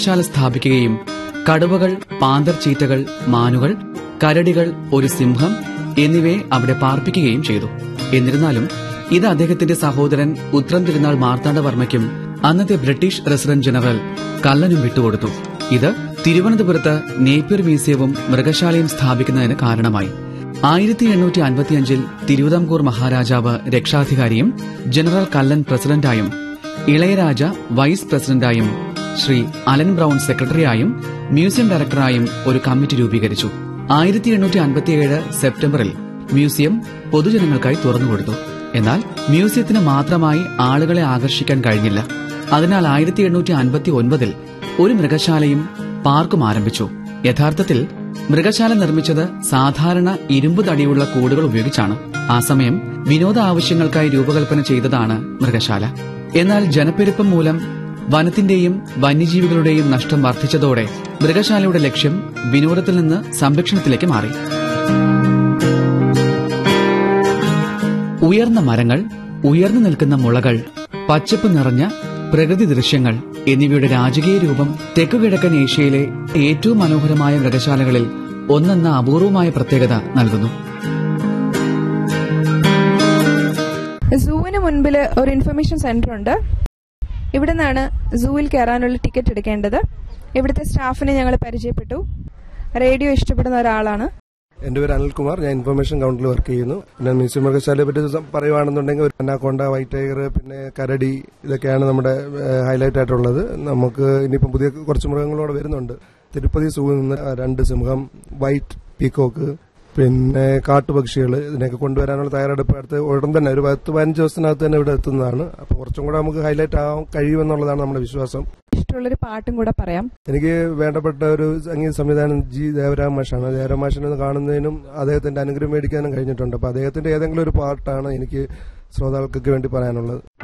മൃഗശാല സ്ഥാപിക്കുകയും കടുവകൾ പാന്തർ ചീറ്റകൾ മാനുകൾ കരടികൾ ഒരു സിംഹം എന്നിവയെ അവിടെ പാർപ്പിക്കുകയും ചെയ്തു എന്നിരുന്നാലും ഇത് അദ്ദേഹത്തിന്റെ സഹോദരൻ ഉത്രം തിരുനാൾ മാർത്താണ്ഡവർമ്മയ്ക്കും അന്നത്തെ ബ്രിട്ടീഷ് റെസിഡന്റ് ജനറൽ കള്ളനും വിട്ടുകൊടുത്തു ഇത് തിരുവനന്തപുരത്ത് നേപ്പിയർ മ്യൂസിയവും മൃഗശാലയും സ്ഥാപിക്കുന്നതിന് കാരണമായി ആയിരത്തി എണ്ണൂറ്റി അൻപത്തിയഞ്ചിൽ തിരുവിതാംകൂർ മഹാരാജാവ് രക്ഷാധികാരിയും ജനറൽ കല്ലൻ പ്രസിഡന്റായും ഇളയരാജ വൈസ് പ്രസിഡന്റായും ശ്രീ അലൻ ബ്രൌൺ സെക്രട്ടറിയായും മ്യൂസിയം ഡയറക്ടറായും ഒരു കമ്മിറ്റി രൂപീകരിച്ചു ആയിരത്തി എണ്ണൂറ്റി അൻപത്തിയേഴ് സെപ്റ്റംബറിൽ മ്യൂസിയം പൊതുജനങ്ങൾക്കായി തുറന്നുകൊടുത്തു എന്നാൽ മ്യൂസിയത്തിന് മാത്രമായി ആളുകളെ ആകർഷിക്കാൻ കഴിഞ്ഞില്ല അതിനാൽ ആയിരത്തി എണ്ണൂറ്റി അൻപത്തി ഒൻപതിൽ ഒരു മൃഗശാലയും പാർക്കും ആരംഭിച്ചു യഥാർത്ഥത്തിൽ മൃഗശാല നിർമ്മിച്ചത് സാധാരണ ഇരുമ്പ് തടിയുള്ള കൂടുകൾ ഉപയോഗിച്ചാണ് ആ സമയം വിനോദ ആവശ്യങ്ങൾക്കായി രൂപകൽപ്പന ചെയ്തതാണ് മൃഗശാല എന്നാൽ ജനപ്പെരുപ്പം മൂലം വനത്തിന്റെയും വന്യജീവികളുടെയും നഷ്ടം വർദ്ധിച്ചതോടെ മൃഗശാലയുടെ ലക്ഷ്യം വിനോദത്തിൽ നിന്ന് സംരക്ഷണത്തിലേക്ക് മാറി ഉയർന്ന മരങ്ങൾ ഉയർന്നു നിൽക്കുന്ന മുളകൾ പച്ചപ്പ് നിറഞ്ഞ പ്രകൃതി ദൃശ്യങ്ങൾ എന്നിവയുടെ രാജകീയ രൂപം തെക്കുകിഴക്കൻ ഏഷ്യയിലെ ഏറ്റവും മനോഹരമായ മൃഗശാലകളിൽ ഒന്നെന്ന അപൂർവമായ പ്രത്യേകത നൽകുന്നു സൂവിന് മുൻപിൽ ഒരു ഇൻഫർമേഷൻ സെന്റർ ഉണ്ട് ഇവിടെ നിന്നാണ് സൂവിൽ കയറാനുള്ള ടിക്കറ്റ് എടുക്കേണ്ടത് ഇവിടുത്തെ സ്റ്റാഫിനെ ഞങ്ങൾ പരിചയപ്പെട്ടു റേഡിയോ ഇഷ്ടപ്പെടുന്ന ഒരാളാണ് എന്റെ പേര് അനിൽകുമാർ ഞാൻ ഇൻഫർമേഷൻ കൗണ്ടറിൽ വർക്ക് ചെയ്യുന്നു പിന്നെ മ്യൂസിയം മൃഗശാലയെ പറ്റി സം- പറയുവാണെന്നുണ്ടെങ്കിൽ ഒരു അനാക്കോണ്ട വൈറ്റ് ടൈഗർ പിന്നെ കരടി ഇതൊക്കെയാണ് നമ്മുടെ ഹൈലൈറ്റ് ആയിട്ടുള്ളത് നമുക്ക് ഇനിയിപ്പം പുതിയ കുറച്ച് മൃഗങ്ങളോട് വരുന്നുണ്ട് തിരുപ്പതി സൂവിൽ നിന്ന് രണ്ട് സിംഹം വൈറ്റ് പീക്കോക്ക് പിന്നെ കാട്ടുപക്ഷികൾ ഇതിനൊക്കെ കൊണ്ടുവരാനുള്ള തയ്യാറെടുപ്പ് അടുത്ത് ഉടൻ തന്നെ ഒരു പത്ത് പതിനഞ്ച് ദിവസത്തിനകത്ത് തന്നെ ഇവിടെ എത്തുന്നതാണ് അപ്പോൾ കുറച്ചും കൂടെ നമുക്ക് ഹൈലൈറ്റ് ആവാൻ കഴിയുമെന്നുള്ളതാണ് നമ്മുടെ വിശ്വാസം ഇഷ്ടമുള്ളൊരു പാട്ടും കൂടെ പറയാം എനിക്ക് വേണ്ടപ്പെട്ട ഒരു സംഗീത സംവിധാനം ജി ദേവരാം മാഷാണ് ദേവരാം മാഷിനെ ഒന്ന് കാണുന്നതിനും അദ്ദേഹത്തിന്റെ അനുഗ്രഹം മേടിക്കാനും കഴിഞ്ഞിട്ടുണ്ട് അപ്പൊ അദ്ദേഹത്തിന്റെ ഏതെങ്കിലും ഒരു പാട്ടാണ് എനിക്ക് ശ്രോതാക്കൾക്ക് വേണ്ടി പറയാനുള്ളത്